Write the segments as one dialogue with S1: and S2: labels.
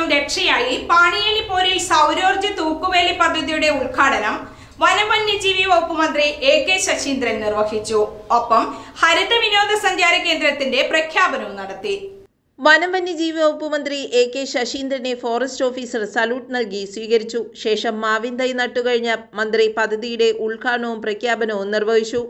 S1: നിന്നും രക്ഷയായി പാണിയേലി പോരിൽ സൗരോർജ്ജ തൂക്കുവേലി പദ്ധതിയുടെ ഉദ്ഘാടനം വനം വന്യജീവി വകുപ്പ് മന്ത്രി എ കെ ശശീന്ദ്രൻ നിർവഹിച്ചു ഒപ്പം ഹരിത വിനോദസഞ്ചാര കേന്ദ്രത്തിന്റെ പ്രഖ്യാപനവും നടത്തി
S2: വനം വന്യജീവി വകുപ്പ് മന്ത്രി എ കെ ശശീന്ദ്രനെ ഫോറസ്റ്റ് ഓഫീസർ സല്യൂട്ട് നൽകി സ്വീകരിച്ചു ശേഷം മാവിൻ തൈ നട്ടുകഴിഞ്ഞ മന്ത്രി പദ്ധതിയുടെ ഉദ്ഘാടനവും പ്രഖ്യാപനവും നിർവഹിച്ചു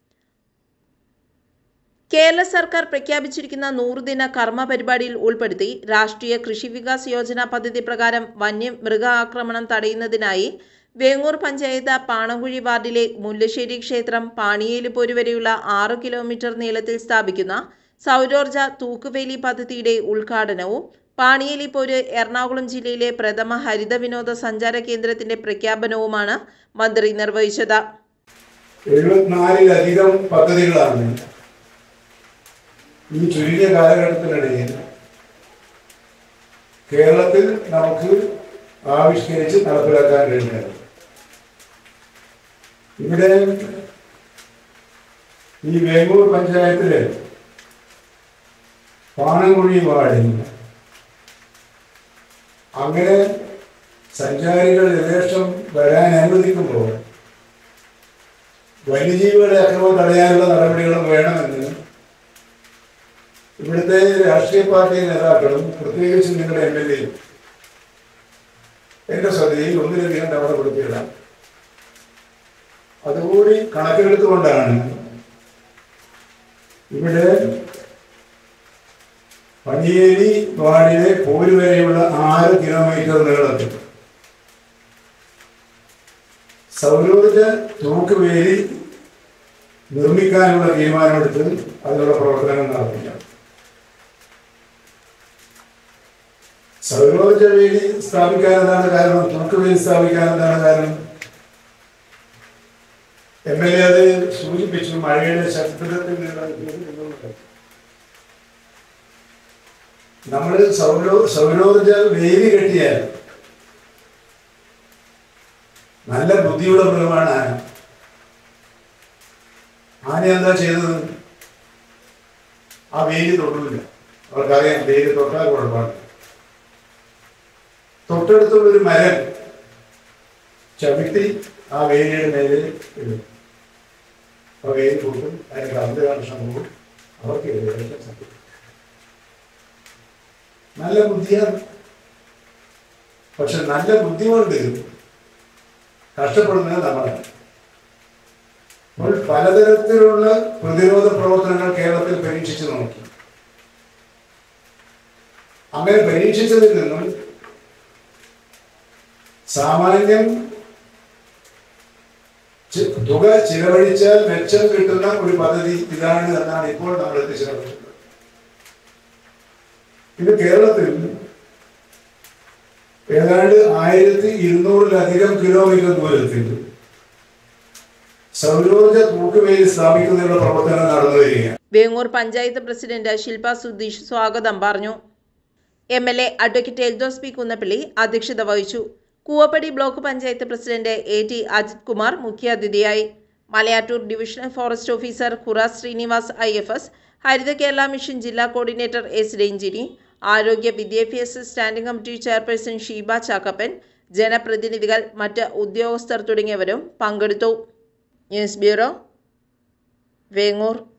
S2: കേരള സർക്കാർ പ്രഖ്യാപിച്ചിരിക്കുന്ന നൂറുദിന കർമ്മ പരിപാടിയിൽ ഉൾപ്പെടുത്തി രാഷ്ട്രീയ കൃഷി വികാസ് യോജന പദ്ധതി പ്രകാരം വന്യ മൃഗ ആക്രമണം തടയുന്നതിനായി വേങ്ങൂർ പഞ്ചായത്ത് പാണങ്കുഴി വാർഡിലെ മുല്ലശ്ശേരി ക്ഷേത്രം പാണിയേലിപ്പോര് വരെയുള്ള ആറ് കിലോമീറ്റർ നീളത്തിൽ സ്ഥാപിക്കുന്ന സൗരോർജ തൂക്കുവേലി പദ്ധതിയുടെ ഉദ്ഘാടനവും പാണിയേലിപ്പോര് എറണാകുളം ജില്ലയിലെ പ്രഥമ ഹരിത വിനോദ സഞ്ചാര കേന്ദ്രത്തിന്റെ പ്രഖ്യാപനവുമാണ് മന്ത്രി നിർവഹിച്ചത്
S3: എഴുപത്തിനാലിലധികം പദ്ധതികളാണ് ഈ ചുരുങ്ങിയ കാലഘട്ടത്തിനിടയിൽ കേരളത്തിൽ നമുക്ക് ആവിഷ്കരിച്ച് നടപ്പിലാക്കാൻ കഴിഞ്ഞത് ഇവിടെ ഈ വേങ്ങൂർ പഞ്ചായത്തിലെ പാണൻകുഴി വാർഡിൽ അങ്ങനെ സഞ്ചാരികൾ യഥേഷ്ടം വരാൻ അനുവദിക്കുമ്പോൾ വന്യജീവികളുടെ അക്രമം തടയാനുള്ള നടപടികളും വേണമെന്ന് ഇവിടുത്തെ രാഷ്ട്രീയ പാർട്ടി നേതാക്കളും പ്രത്യേകിച്ച് നിങ്ങളുടെ എം എൽ എയും എന്റെ ശ്രദ്ധയിൽ ഒന്നിലധികം തവണ കൊടുത്തിടാം അതുകൂടി കണക്കിലെടുത്തുകൊണ്ടാണ് ഇവിടെ പണിയേരി വാർഡിലെ പോര് വരെയുള്ള ആറ് കിലോമീറ്റർ നീളത്തിൽ സൗരോർജ തൂക്കുവേലി നിർമ്മിക്കാനുള്ള തീരുമാനമെടുത്ത് അതിനുള്ള പ്രവർത്തനങ്ങൾ നടത്തില്ല സൗരോർജ വേലി സ്ഥാപിക്കാൻ എന്താണ് കാരണം തൂക്കുവേലി സ്ഥാപിക്കാൻ എന്താണ് കാരണം എം എൽ എ അത് സൂചിപ്പിച്ചു മഴയുടെ ശക്തത്തിൽ നമ്മൾ സൗരോ സൗരോർജ വേലി കെട്ടിയാൽ നല്ല ബുദ്ധിയുള്ള മൃഗമാണ് ആന ആന എന്താ ചെയ്തത് ആ വേലി തൊട്ടില്ല അവർക്കറിയാം വേലി തൊട്ടാൽ കുഴപ്പമാണ് തൊട്ടടുത്തുള്ള ഒരു മരം ചവിട്ടി ആ വേലിയുടെ മേലെ ഇടും ആ വേലി കൂട്ടും അതിന് കറണ്ട് കണക്ഷൻ പോകും അവർക്ക് ഏകദേശം സത്യം നല്ല ബുദ്ധിയാണ് പക്ഷെ നല്ല ബുദ്ധി കൊണ്ട് കഷ്ടപ്പെടുന്നത് നമ്മളാണ് അപ്പോൾ പലതരത്തിലുള്ള പ്രതിരോധ പ്രവർത്തനങ്ങൾ കേരളത്തിൽ പരീക്ഷിച്ചു നോക്കി അങ്ങനെ പരീക്ഷിച്ചതിൽ നിന്നും സാമാന്യം ചി- തുക ചിലവഴിച്ചാൽ മെച്ചം കിട്ടുന്ന ഒരു പദ്ധതി ഇതാണ് എന്നാണ് ഇപ്പോൾ നമ്മൾ എത്തിച്ചേർന്നിട്ടുള്ളത് ഇത് കേരളത്തിൽ ഏതാണ്ട് ആയിരത്തി ഇരുന്നൂറിലധികം കിലോമീറ്റർ ദൂരത്തിൽ സൗരോർജ തൂക്കുവേലി സ്ഥാപിക്കുന്നതിനുള്ള പ്രവർത്തനം നടന്നു വരികയാണ്
S2: വേങ്ങൂർ പഞ്ചായത്ത് പ്രസിഡന്റ് ശില്പ സുധീഷ് സ്വാഗതം പറഞ്ഞു M L A advocate Eldhose P Kunnappilly അധ്യക്ഷത വഹിച്ചു Koovappady block panchayat president A T Ajith Kumar മുഖ്യാതിഥിയായി Malayattoor divisional forest officer Kura Srinivas I F S Haritha Kerala mission ജില്ലാ കോർഡിനേറ്റർ എസ് രഞ്ജിനി ആരോഗ്യ വിദ്യാഭ്യാസ standing committee chairperson Sheeba Chakkappan ജനപ്രതിനിധികൾ മറ്റ് ഉദ്യോഗസ്ഥർ തുടങ്ങിയവരും പങ്കെടുത്തു ന്യൂസ് ബ്യൂറോ വേങ്ങൂർ